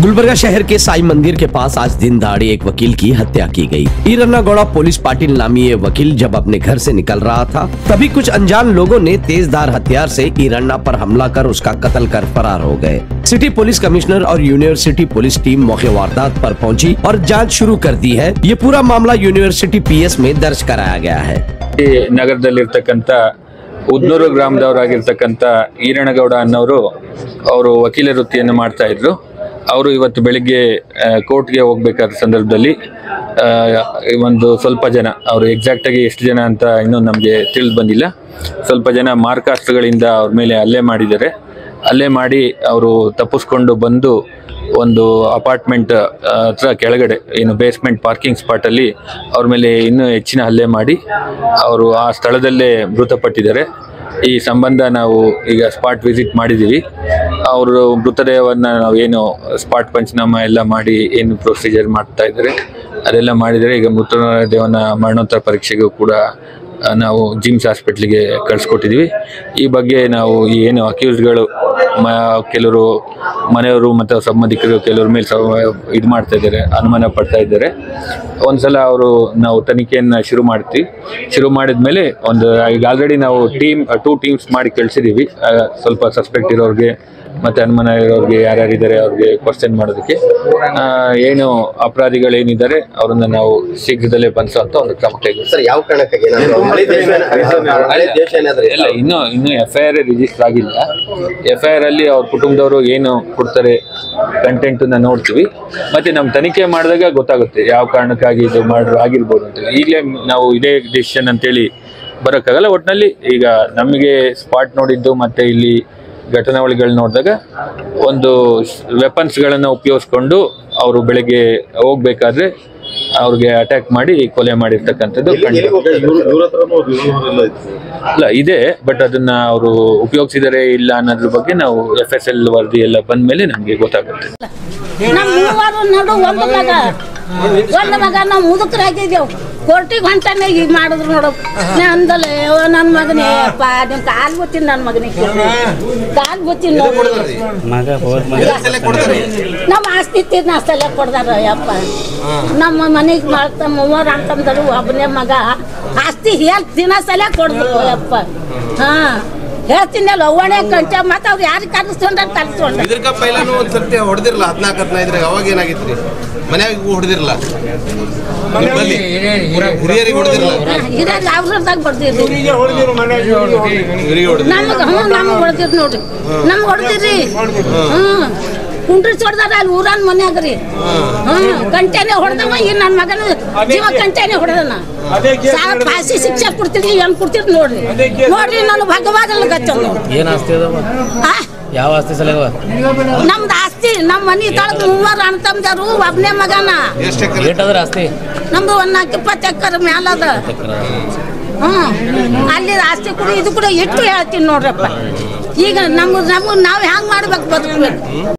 गुलबर्गा शहर के साई मंदिर के पास आज दिन दहाड़े एक वकील की हत्या की गई ईरन्ना गौड़ा पुलिस पाटिल नामी ये वकील जब अपने घर से निकल रहा था तभी कुछ अनजान लोगों ने तेजधार हथियार से ईरन्ना पर हमला कर उसका कत्ल कर फरार हो गए सिटी पुलिस कमिश्नर और यूनिवर्सिटी पुलिस टीम मौके वारदात पर पहुंची और जांच शुरू कर दी है ये पूरा मामला यूनिवर्सिटी पीएस में दर्ज कराया गया है ಈ ನಗರದಲ್ಲಿರ್ತಕ್ಕಂಥ ಉದ್ನೂರು ಗ್ರಾಮದವರಾಗಿರ್ತಕ್ಕಂಥ ಈರಣಗೌಡ ಅನ್ನೋರು ಅವರು ವಕೀಲ ವೃತ್ತಿಯನ್ನು ಮಾಡ್ತಾ ಇದ್ರು ಅವರು ಇವತ್ತು ಬೆಳಿಗ್ಗೆ ಆ, ಕೋರ್ಟ್ಗೆ ಹೋಗ್ಬೇಕಾದ ಸಂದರ್ಭದಲ್ಲಿ ಆ, ಈ ಒಂದು ಸ್ವಲ್ಪ ಜನ ಅವರು ಎಕ್ಸಾಕ್ಟಾಗಿ ಎಷ್ಟು ಜನ ಅಂತ ಇನ್ನೂ ನಮಗೆ ತಿಳಿದು ಬಂದಿಲ್ಲ ಸ್ವಲ್ಪ ಜನ ಮಾರ್ಕಾಸ್ತ್ರಗಳಿಂದ ಅವ್ರ ಮೇಲೆ ಹಲ್ಲೆ ಮಾಡಿದ್ದಾರೆ ಹಲ್ಲೆ ಮಾಡಿ ಅವರು ತಪ್ಪಿಸ್ಕೊಂಡು ಬಂದು ಒಂದು ಅಪಾರ್ಟ್ಮೆಂಟ್ ಹತ್ರ ಕೆಳಗಡೆ ಏನು ಬೇಸ್ಮೆಂಟ್ ಪಾರ್ಕಿಂಗ್ ಸ್ಪಾಟಲ್ಲಿ ಅವ್ರ ಮೇಲೆ ಇನ್ನೂ ಹೆಚ್ಚಿನ ಹಲ್ಲೆ ಮಾಡಿ ಅವರು ಆ ಸ್ಥಳದಲ್ಲೇ ಮೃತಪಟ್ಟಿದ್ದಾರೆ ಈ ಸಂಬಂಧ ನಾವು ಈಗ ಸ್ಪಾಟ್ ವಿಸಿಟ್ ಮಾಡಿದ್ದೀವಿ ಅವರು ಮೃತದೇಹವನ್ನು ನಾವು ಏನು ಸ್ಪಾಟ್ ಪಂಚನಾಮ ಎಲ್ಲ ಮಾಡಿ ಏನು ಪ್ರೊಸೀಜರ್ ಮಾಡ್ತಾ ಇದ್ದಾರೆ ಅದೆಲ್ಲ ಮಾಡಿದರೆ ಈಗ ಮೃತದೇಹನ ಮರಣೋತ್ತರ ಪರೀಕ್ಷೆಗೂ ಕೂಡ ಆ, ನಾವು ಜಿಮ್ಸ್ ಹಾಸ್ಪಿಟ್ಲಿಗೆ ಕಳಿಸ್ಕೊಟ್ಟಿದ್ದೀವಿ ಈ ಬಗ್ಗೆ ನಾವು ಈ ಏನು ಅಕ್ಯೂಸ್ಗಳು ಮ ಕೆಲವರು ಮನೆಯವರು ಮತ್ತು ಸಂಬಂಧಿಕರು ಕೆಲವ್ರ ಮೇಲೆ ಇದು ಮಾಡ್ತಾ ಇದ್ದಾರೆ ಅನುಮಾನ ಪಡ್ತಾ ಇದ್ದಾರೆ ಒಂದ್ಸಲ ಅವರು ನಾವು ತನಿಖೆಯನ್ನು ಶುರು ಮಾಡ್ತೀವಿ ಶುರು ಮಾಡಿದ ಮೇಲೆ ಒಂದು ಈಗ ಆಲ್ರೆಡಿ ನಾವು ಟೀಮ್ ಟೂ ಟೀಮ್ಸ್ ಮಾಡಿ ಕಳಿಸಿದ್ದೀವಿ ಸ್ವಲ್ಪ ಸಸ್ಪೆಕ್ಟ್ ಇರೋರಿಗೆ ಮತ್ತೆ ಅನುಮಾನ ಇರೋರಿಗೆ ಯಾರ್ಯಾರಿದ್ದಾರೆ ಅವ್ರಿಗೆ ಕ್ವಶನ್ ಮಾಡೋದಕ್ಕೆ ಆ, ಏನು ಅಪರಾಧಿಗಳೇನಿದ್ದಾರೆ ಅವ್ರನ್ನ ನಾವು ಶೀಘ್ರದಲ್ಲೇ ಬಂಧಿಸುವಂತ ಒಂದು ಕ್ರಮ ಕೈಗೊಳ್ತೀವಿ ಸರ್ ಯಾವ ಕಾರಣಕ್ಕಾಗಿ ಏನಾದ್ರು ಹಳೆ ದೇಶ ಹಳೆ ದೇಶ ಏನಾದ್ರು ಇಲ್ಲ ಇನ್ನು ಇನ್ನು ಎಫ್ ಐ ಆರ್ ರಿಜಿಸ್ಟರ್ ಆಗಿಲ್ಲ ಎಫ್ ಐ ಆರ್ ಅಲ್ಲಿ ಅವ್ರ ಕುಟುಂಬದವರು ಏನು ಕೊಡ್ತಾರೆ ಕಂಟೆಂಟ್ ನೋಡ್ತೀವಿ ಮತ್ತೆ ನಮ್ಮ ತನಿಖೆ ಮಾಡಿದಾಗ ಗೊತ್ತಾಗುತ್ತೆ ಯಾವ ಕಾರಣಕ್ಕಾಗಿ ಇದು ಮಾಡ್ರು ಆಗಿರ್ಬೋದು ಅಂತ ಈಗಲೇ ನಾವು ಇದೇ ಡಿಸಿಷನ್ ಅಂತೇಳಿ ಬರೋಕ್ಕಾಗಲ್ಲ ಒಟ್ಟಿನಲ್ಲಿ ಈಗ ನಮಗೆ ಸ್ಪಾಟ್ ನೋಡಿದ್ದು ಮತ್ತೆ ಇಲ್ಲಿ ಘಟನಾವಳಿಗಳು ನೋಡಿದಾಗ ಒಂದು ವೆಪನ್ಸ್ಗಳನ್ನು ಉಪಯೋಗಿಸ್ಕೊಂಡು ಅವರು ಬೆಳಗ್ಗೆ ಹೋಗ್ಬೇಕಾದ್ರೆ ಅವ್ರಿಗೆ ಅಟ್ಯಾಕ್ ಮಾಡಿ ಕೊಲೆ ಮಾಡಿರ್ತಕ್ಕಂಥದ್ದು ಕಂಡು ಇವ್ರ ಹತ್ರನೂ ರಿವಾಲ್ವರ್ ಎಲ್ಲ ಇತ್ತು ಅಲ್ಲ ಇದೆ ಬಟ್ ಅದನ್ನ ಅವರು ಉಪಯೋಗಿಸಿದರೆ ಇಲ್ಲ ಅನ್ನೋದ್ರ ಬಗ್ಗೆ ನಾವು ಎಫ್ ಎಸ್ ಎಲ್ ವರದಿ ಎಲ್ಲ ಬಂದ್ಮೇಲೆ ನಮಗೆ ಗೊತ್ತಾಗುತ್ತೆ ನಮ್ಮ ಮೂವರು ನಡು ಒಂದು ಮಗ ಒಂದು ಮಗ ನಾವು ಮುದುಕರಾಗಿದ್ದೇವು ಕೋರ್ಟಿಗೆ ಹೊಂಟಾನೆ ಈಗ ಮಾಡಿದ್ರು ನೋಡು ನಂದಲ್ಲ ನನ್ನ ಮಗನೇ ಅಪ್ಪ ನಿಮ್ ಕಾಲ್ ಬುತ್ತೀನಿ ನನ್ನ ಮಗನಿಗೆ ಕಾಲ್ ಬುತ್ತೀನಿ ನೋಡಿ ನಮ್ಮ ಆಸ್ತಿ ಇತ್ತಿದ್ ಅಷ್ಟೆಲ್ಲ ಕೊಡ್ದಾರ ಯಪ್ಪ ನಮ್ಮ ಮನೆಗೆ ಮಾಡ್ತಾ ಮೂವರು ಅಂತಂದರು ಒಬ್ಬನೇ ಮಗ ಆಸ್ತಿ ಹೇಳ್ ದಿನ ಸಲ ಕೊಡ್ದ್ರು ಯಪ್ಪ ಹಾ ಹೇಳ್ತೀನಲ್ಲ ಒಳ್ಳೆ ಕಂಚ ಮತ್ತೆ ಅವ್ರು ಯಾರಿಗೆ ಕಲಿಸ್ಕೊಂಡ್ರೆ ಕಲಿಸ್ಕೊಂಡ್ರೆ ಇದ್ರಕ ಪೈಲಾನು ಒಂದ್ ಸರ್ತಿ ಹೊಡೆದಿರಲ್ಲ ಹದಿನಾಲ್ಕು ಹದಿನೈದ್ರಾಗ ಅವಾಗ ಏನಾಗಿತ್ರಿ ಮನ್ಯಾಗ ಹೊಡೆದಿರಲ್ಲ ನಿಮ್ಮಲ್ಲಿ ಹಿರಿಯರಿಗೆ ಹೊಡೆದಿರಲ್ಲ ಇದಾಗ ಅವ್ರದಾಗ ಬರ್ದಿರಿ ಹಿರಿಯ ಹೊಡೆದ ನಮಗ ಹ್ಞೂ ನಮಗ್ ಹೊಡ್ದಿರ್ ನೋಡ್ರಿ ನಮ್ಗ್ ಹೊಡ್ದಿರಿ ಹ್ಮ್ ಕುಂಡ್ರಿ ಹೊಡ್ದಾರ ಅಲ್ಲಿ ಊರನ್ ಮನ್ಯಾಗ ರೀ ಹ್ಮ್ ಕಂಟೆನೆ ಹೊಡೆದವ ಈ ನನ್ನ ಮಗನ ಜೀವ ಕಂಟೆನೆ ಹೊಡೆದನ ಸಾಕ್ ಫಾಸಿ ಶಿಕ್ಷೆ ಕೊಡ್ತೀರಿ ಏನ್ ಕೊಡ್ತೀರಿ ನೋಡ್ರಿ ನೋಡ್ರಿ ನಾನು ಭಗವಾನ್ ಗಚ್ಚ ಏನ್ ಆಸ್ತಿ ಅದಾವ ಆ ಯಾವ ಆಸ್ತಿ ಸಲಗವ ನಮ್ದು ಆಸ್ತಿ ನಮ್ಮ ಮನಿ ತಳಗ್ ಮೂವರು ಅಣ್ಣ ತಮ್ದರು ಒಬ್ನೇ ಮಗನ ಎಷ್ಟು ಎಕರೆ ಏಟ್ ಅದ್ರ ಆಸ್ತಿ ನಮ್ದು ಒಂದ್ ನಾಲ್ಕು ಇಪ್ಪತ್ತು ಎಕರೆ ಮ್ಯಾಲದ ಹ್ಮ್ ಅಲ್ಲಿ ಆಸ್ತಿ ಕೂಡ ಇದು ಕೂಡ ಎಷ್ಟು ಹೇಳ್ತೀನಿ ನೋಡ್ರಪ್ಪ ಈಗ ನಮ್ಗೆ ನಮ್ಗೆ ನಾವು ಹ್ಯಾಂಗ್ ಮಾಡ್ಬೇಕು ಬದುಕ್ಬೇಕು